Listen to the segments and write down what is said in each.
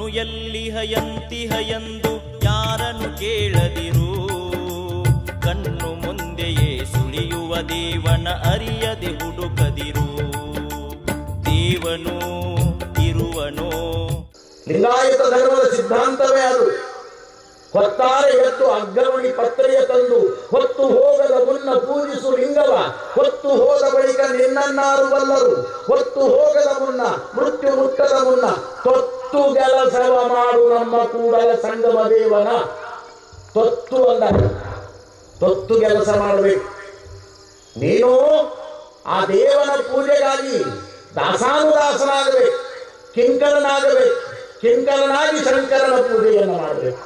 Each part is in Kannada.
ಅವನು ಎಲ್ಲಿ ಹಯಂತಿಹ ಎಂದು ಯಾರನ್ನು ಕೇಳದಿರು ಕಣ್ಣು ಮುಂದೆಯೇ ಸುಳಿಯುವ ದೇವನ ಅರಿಯದೆ ಹುಡುಕದಿರು ದೇವನು ಇರುವನೋ ಲಿಂಗಾಯತ ಧರ್ಮದ ಸಿದ್ಧಾಂತವೇ ಅದು ಹೊತ್ತಾರೆ ಎತ್ತು ಅಗ್ಗಮಣಿ ಪತ್ರೆಯ ತಂದು ಹೊತ್ತು ಹೋಗದ ಮುನ್ನ ಪೂಜಿಸು ಲಿಂಗವ ಹೊತ್ತು ಹೋದ ಬಳಿಕ ನಿನ್ನನ್ನಾರು ಬಲ್ಲರು ಹೊತ್ತು ಹೋಗದ ಮುನ್ನ ಮೃತ್ಯು ಮುಟ್ಟದ ಮುನ್ನ ತೊತ್ತು ಕೆಲಸವ ಮಾಡು ನಮ್ಮ ಕೂಡಲ ಸಂಗಮ ದೇವನ ತೊತ್ತು ಅಂದ ತೊತ್ತು ಕೆಲಸ ಮಾಡಬೇಕು ನೀನು ಆ ದೇವನ ಪೂಜೆಗಾಗಿ ದಾಸಾನುದಾಸನಾಗಬೇಕು ಕಿಂಕರನಾಗಬೇಕು ಕಿಂಕರನಾಗಿ ಶಂಕರನ ಪೂಜೆಯನ್ನು ಮಾಡಬೇಕು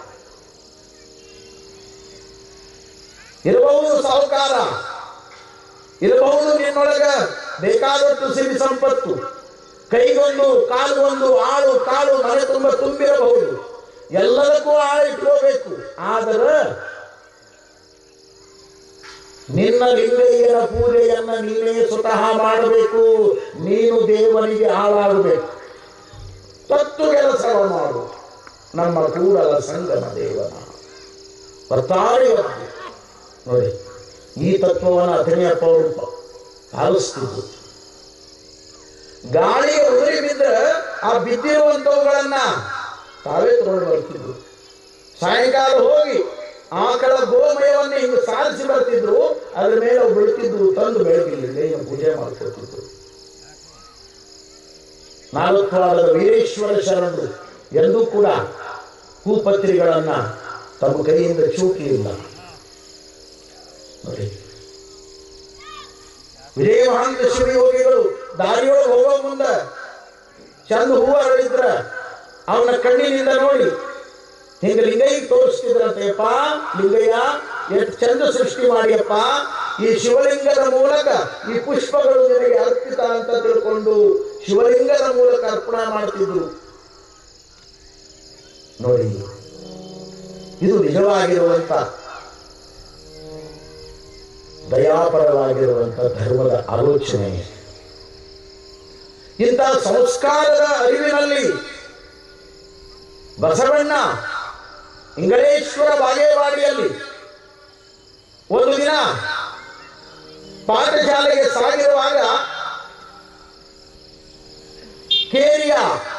ಇರಬಹುದು ಸಾಹುಕಾರ ಇರಬಹುದು ನಿನ್ನೊಳಗ ಬೇಕಾದಷ್ಟು ಸಿರಿ ಸಂಪತ್ತು ಕೈಗೊಂದು ಕಾಲುಗೊಂದು ಆಳು ಕಾಳು ಮನೆ ತುಂಬ ತುಂಬಿರಬಹುದು ಎಲ್ಲದಕ್ಕೂ ಆಳು ಇಟ್ಕೋಬೇಕು ಆದರೆ ನಿನ್ನ ಲಿಂಗಯ್ಯನ ಪೂಜೆಯನ್ನ ನೀನೇ ಸ್ವತಃ ಮಾಡಬೇಕು ನೀನು ದೇವನಿಗೆ ಆಳಾಗಬೇಕು ತತ್ತು ಕೆಲಸವ ಮಾಡು ನಮ್ಮ ಕೂಡಲ ಸಂಗಮ ದೇವನ ಬರ್ತಾರೆಯವರಾಗಿ ನೋಡಿ ಈ ತತ್ವವನ್ನು ಅಥಣಿಯಪ್ಪ ಅವರು ಪ- ಪಾಲಿಸ್ತಿದ್ರು ಗಾಳಿಗೆ ಉದುರಿ ಬಿದ್ದರೆ ಆ ಬಿದ್ದಿರುವಂಥವುಗಳನ್ನ ತಾವೇ ತಗೊಂಡು ಬರ್ತಿದ್ರು ಸಾಯಂಕಾಲ ಹೋಗಿ ಆಕಳ ಗೋಮಯವನ್ನು ಹಿಂಗೆ ಸಾರಿಸಿ ಬರ್ತಿದ್ರು ಅದ್ರ ಮೇಲೆ ಅವು ಬೀಳ್ತಿದ್ರು ತಂದು ಬೆಳಗಿಲ್ಲ ಏನು ಪೂಜೆ ಮಾಡ್ಕೊತಿದ್ರು ನಾಲ್ಕವಾರದ ವೀರೇಶ್ವರ ಶರಣರು ಎಂದೂ ಕೂಡ ಹೂಪತ್ರಿಗಳನ್ನ ತಮ್ಮ ಕೈಯಿಂದ ಚೂಕಲಿಲ್ಲ ನೋಡಿ ವಿಜಯ ಮಹಾಂತ ಶಿವಯೋಗಿಗಳು ದಾರಿಯೊಳಗೆ ಹೋಗೋ ಮುಂದೆ ಚಂದ ಹೂವು ಅರಳಿದ್ರ ಅವನ ಕಣ್ಣಿನಿಂದ ನೋಡಿ ಹಿಂಗ ಲಿಂಗಯ್ಯ ತೋರಿಸ್ತಿದ್ರಂತೆಯಪ್ಪ ಲಿಂಗಯ್ಯ ಎಷ್ಟು ಚಂದ ಸೃಷ್ಟಿ ಮಾಡಿಯಪ್ಪ ಈ ಶಿವಲಿಂಗದ ಮೂಲಕ ಈ ಪುಷ್ಪಗಳು ನಿನಗೆ ಅರ್ಪಿತ ಅಂತ ತಿಳ್ಕೊಂಡು ಶಿವಲಿಂಗದ ಮೂಲಕ ಅರ್ಪಣೆ ಮಾಡ್ತಿದ್ರು ನೋಡಿ ಇದು ನಿಜವಾಗಿರುವಂತ ದಯಾಪರವಾಗಿರುವಂತ ಧರ್ಮದ ಆಲೋಚನೆ ಇಂಥ ಸಂಸ್ಕಾರದ ಅರಿವಿನಲ್ಲಿ ಬಸವಣ್ಣ ಇಂಗಳೇಶ್ವರ ಬಾಗೇವಾಡಿಯಲ್ಲಿ ಒಂದು ದಿನ ಪಾಠಶಾಲೆಗೆ ಸಾಗಿರುವಾಗ ಕೇರಿಯ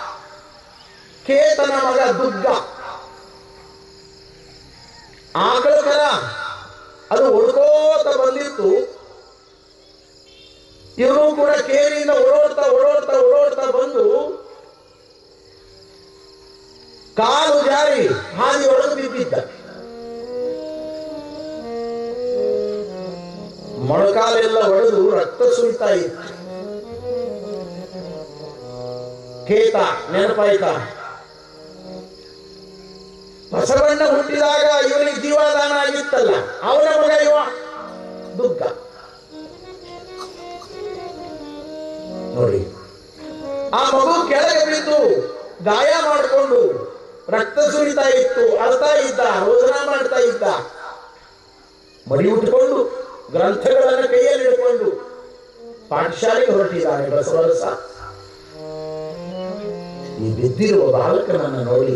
ಕೇತನ ಮಗ ದುಗ್ಗ ಆಕಳ ಕರ ಅದು ಹುಡ್ಕೋತ ಬಂದಿತ್ತು ಇವನು ಕೂಡ ಕೇರಿಯಿಂದ ಓಡೋಡ್ತಾ ಓಡೋಡ್ತಾ ಓಡೋಡ್ತಾ ಬಂದು ಕಾಲು ಜಾರಿ ಹಾದಿ ಒಳಗೆ ಬಿದ್ದಿದ್ದ ಮೊಳಕಾಲೆಲ್ಲ ಒಡೆದು ರಕ್ತ ಸುರಿತಾ ಇತ್ತು ಕೇತ ನೆನಪಾಯ್ತಾ ಬಸವಣ್ಣ ಹುಟ್ಟಿದಾಗ ಇವನಿಗೆ ಜೀವದಾನ ಆಗಿತ್ತಲ್ಲ ಅವನ ಮಗ ಇವ ದುಃಖ ನೋಡಿ ಆ ಮಗು ಕೆಳಗೆ ಬಿದ್ದು ಗಾಯ ಮಾಡಿಕೊಂಡು ರಕ್ತ ಸುರಿತಾ ಇತ್ತು ಅಳ್ತಾ ಇದ್ದ ರೋದನ ಮಾಡ್ತಾ ಇದ್ದ ಮಡಿ ಉಟ್ಕೊಂಡು ಗ್ರಂಥಗಳನ್ನು ಕೈಯಲ್ಲಿ ಹಿಡ್ಕೊಂಡು ಪಾಠಶಾಲೆಗೆ ಹೊರಟಿದ್ದಾನೆ ಬಸವರಸ ಈ ಬಿದ್ದಿರುವ ಬಾಲಕನನ್ನು ನೋಡಿ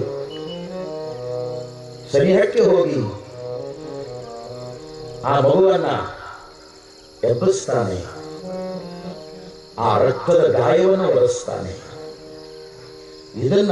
ಸನಿಹಕ್ಕೆ ಹೋಗಿ ಆ ಮಗುವನ್ನ ಎಬ್ಬಿಸ್ತಾನೆ ಆ ರಕ್ತದ ಗಾಯವನ್ನು ಒರೆಸ್ತಾನೆ ಇದನ್ನ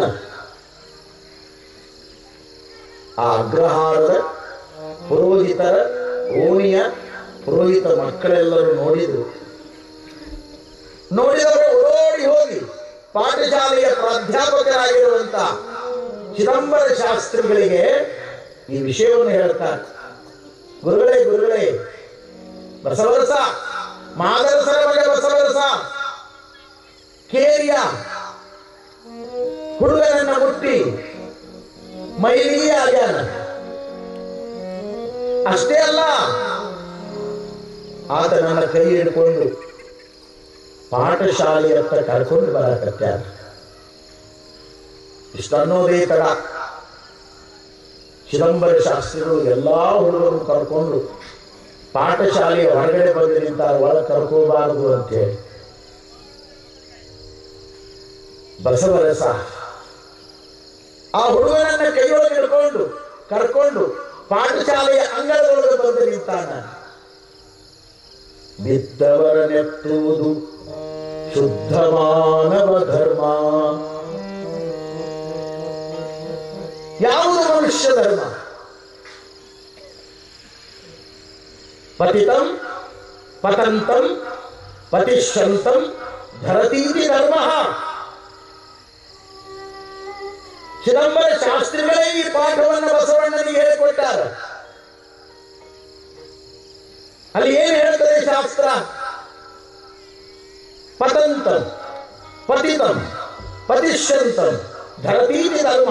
ಆ ಅಗ್ರಹಾರದ ಪುರೋಹಿತರ ಓಣಿಯ ಪುರೋಹಿತ ಮಕ್ಕಳೆಲ್ಲರೂ ನೋಡಿದ್ರು ನೋಡಿದವರು ಓಡಿ ಹೋಗಿ ಪಾಠಶಾಲೆಯ ಪ್ರಾಧ್ಯಾಪಕರಾಗಿರುವಂತ ಚಿದಂಬರ ಶಾಸ್ತ್ರಿಗಳಿಗೆ ಈ ವಿಷಯವನ್ನು ಹೇಳ್ತಾರೆ ಗುರುಗಳೇ ಗುರುಗಳೇ ಬಸವರಸ ಮಾದರಸರ ಮಗ ಬಸವರಸ ಕೇರಿಯ ಹುಡುಗನನ್ನ ಮುಟ್ಟಿ ಮೈಲಿಗೆ ಆಗ್ಯಾನ ಅಷ್ಟೇ ಅಲ್ಲ ಆತ ನನ್ನ ಕೈ ಹಿಡ್ಕೊಂಡು ಪಾಠಶಾಲೆಯತ್ತ ಕರ್ಕೊಂಡು ಬರಕತ್ಯಾರ ಇಷ್ಟನ್ನೋದೇ ತಡ ಚಿದಂಬರ ಶಾಸ್ತ್ರಿಗಳು ಎಲ್ಲಾ ಹುಡುಗರು ಕರ್ಕೊಂಡು ಪಾಠಶಾಲೆಯ ಹೊರಗಡೆ ಬಂದು ನಿಂತಾರ ಒಳಗೆ ಕರ್ಕೋಬಾರದು ಅಂತೇಳಿ ಬಸವರಸ ಆ ಹುಡುಗನನ್ನ ಕೈಯೊಳಗೆ ಹಿಡ್ಕೊಂಡು ಕರ್ಕೊಂಡು ಪಾಠಶಾಲೆಯ ಅಂಗಳದೊಳಗೆ ಬಂದು ನಿಂತಾನ ಬಿದ್ದವರನೆತ್ತುವುದು ಶುದ್ಧ ಮಾನವ ಧರ್ಮ ಯಾವುದು ಮನುಷ್ಯ ಧರ್ಮ ಪತಿತಂ ಪತಂತಂ ಪತಿಷ್ಯಂತಂ ಧರತೀತಿ ಧರ್ಮ ಚಿದಂಬರ ಶಾಸ್ತ್ರಿಗಳೇ ಈ ಪಾಠವನ್ನು ಬಸವಣ್ಣನಿಗೆ ಹೇಳಿಕೊಟ್ಟಾರ ಅಲ್ಲಿ ಏನ್ ಹೇಳ್ತದೆ ಶಾಸ್ತ್ರ ಪತಂತಂ ಪತಿತಂ ಪತಿಷ್ಯಂತಂ ಧರತೀತಿ ಧರ್ಮ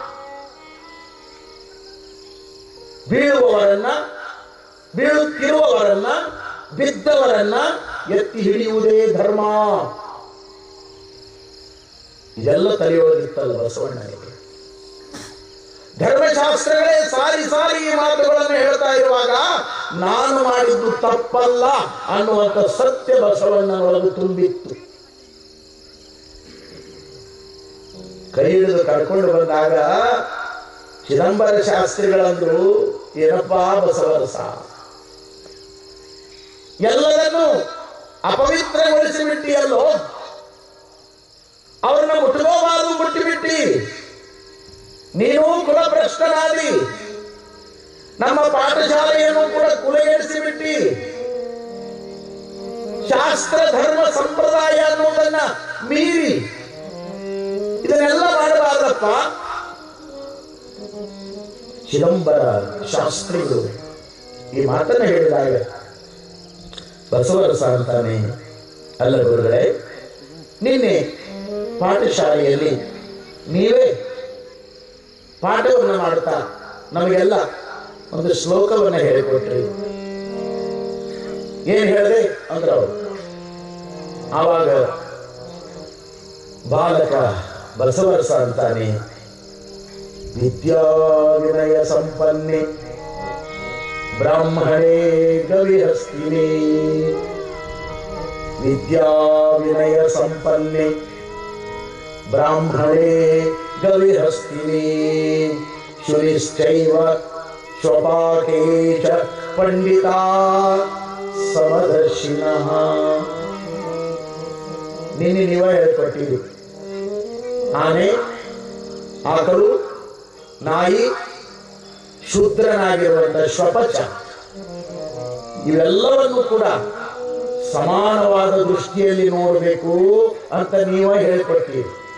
ಬೀಳುವವರನ್ನ ಬೀಳುತ್ತಿರುವವರನ್ನ ಬಿದ್ದವರನ್ನ ಎತ್ತಿ ಹಿಡಿಯುವುದೇ ಧರ್ಮ ಇದೆಲ್ಲ ತಲೆಯೊಳಗಿತ್ತಲ್ಲ ಬಸವಣ್ಣನಿಗೆ ಧರ್ಮಶಾಸ್ತ್ರಗಳೇ ಸಾರಿ ಸಾರಿ ಈ ಮಾತುಗಳನ್ನು ಹೇಳ್ತಾ ಇರುವಾಗ ನಾನು ಮಾಡಿದ್ದು ತಪ್ಪಲ್ಲ ಅನ್ನುವಂಥ ಸತ್ಯ ಬಸವಣ್ಣನೊಳಗೆ ತುಂಬಿತ್ತು ಕೈ ಹಿಡಿದು ಕರ್ಕೊಂಡು ಬಂದಾಗ ಚಿದಂಬರ ಶಾಸ್ತ್ರಿಗಳಂದ್ರು ಏನಪ್ಪಾ ಬಸವರಸ ಎಲ್ಲರನ್ನು ಅಪವಿತ್ರಗೊಳಿಸಿ ಬಿಟ್ಟಿಯಲ್ಲೋ ಅವ್ರನ್ನ ಮುಟ್ಕೋಬಾರದು ಮುಟ್ಟಿಬಿಟ್ಟಿ ನೀನು ಕುಲಭ್ರಷ್ಟನಾದಿ ನಮ್ಮ ಪಾಠಶಾಲೆಯನ್ನು ಕೂಡ ಕುಲಗೆಡಿಸಿ ಬಿಟ್ಟಿ ಶಾಸ್ತ್ರ ಧರ್ಮ ಸಂಪ್ರದಾಯ ಅನ್ನುವುದನ್ನ ಮೀರಿ ಇದನ್ನೆಲ್ಲ ಮಾಡಬಾರದಪ್ಪ ಚಿದಂಬರ ಶಾಸ್ತ್ರಿಗಳು ಈ ಮಾತನ್ನ ಹೇಳಿದಾಗ ಬಸವರಸ ಅಂತಾನೆ ಅಲ್ಲ ಗುರುಗಳೇ ನಿನ್ನೆ ಪಾಠಶಾಲೆಯಲ್ಲಿ ನೀವೇ ಪಾಠವನ್ನು ಮಾಡ್ತಾ ನಮಗೆಲ್ಲ ಒಂದು ಶ್ಲೋಕವನ್ನು ಹೇಳಿಕೊಟ್ರಿ ಏನ್ ಹೇಳಿದೆ ಅಂದ್ರೆ ಅವರು ಆವಾಗ ಬಾಲಕ ಬಸವರಸ ಅಂತಾನೆ ವಿದ್ಯಾ ವಿನಯ ಸಂಪನ್ನೆ ಬ್ರಾಹ್ಮಣೇ ಗವಿಹಸ್ತಿನಿ ವಿದ್ಯಾ ವಿನಯ ಸಂಪನ್ನೆ ಬ್ರಾಹ್ಮಣೇ ಗವಿಹಸ್ತಿನಿ ಶುನಿಶ್ಚೈವ ಶ್ವಪಾಕೇ ಚ ಪಂಡಿತಾ ಸಮದರ್ಶಿನಃ ನಿನ್ನೆ ನೀವ ಹೇಳ್ಕೊಟ್ಟಿರಿ ಆನೆ ಆಕಳು ನಾಯಿ ಶೂದ್ರನಾಗಿರುವಂತ ಶ್ವಪಚ ಇವೆಲ್ಲವನ್ನು ಕೂಡ ಸಮಾನವಾದ ದೃಷ್ಟಿಯಲ್ಲಿ ನೋಡಬೇಕು ಅಂತ ನೀವ ಹೇಳ್ಕೊಟ್ಟಿರಿ